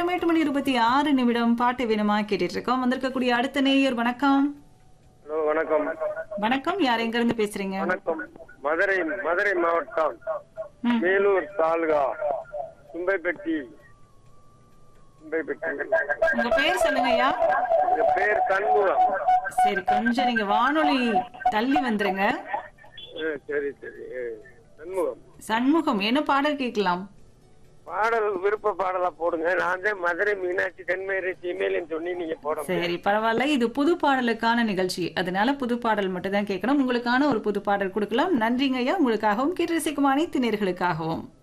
நேரம் எட்டு மணி இருபத்தி ஆறு நிமிடம் பாட்டு வேணுமா கேட்டுட்டு இருக்கோம் வந்திருக்கக்கூடிய அடுத்த நேயர் வணக்கம் ஹலோ வணக்கம் வணக்கம் யார் எங்க இருந்து பேசுறீங்க வணக்கம் மதுரை மதுரை மாவட்டம் ம். மேலூர் தாலுகா தும்பைப்பட்டி தும்பைப்பட்டி உங்க பேர் சொல்லுங்க ஐயா என் பேர் கண்முகம் சரி கொஞ்சம் நீங்க வானொலி தள்ளி வந்துருங்க ஆ, சரி சரி ஆ, கண்முகம் சண்முகம் என்ன பாடல் கேட்கலாம் பாடல் விருப்ப பாடலா போடுங்க நான் தான் மதுரை மீனாட்சி தென்மேரி இமெயில்னு சொல்லி நீங்க போட சரி பரவாயில்ல இது புது பாடலுக்கான நிகழ்ச்சி அதனால புது பாடல் மட்டும் தான் கேட்கணும் உங்களுக்கான ஒரு புது பாடல் கொடுக்கலாம் நன்றிங்க ஐயா உங்களுக்காகவும் கேட்டு ரசிக்கும் அனைத்து நேர்களுக்காகவும்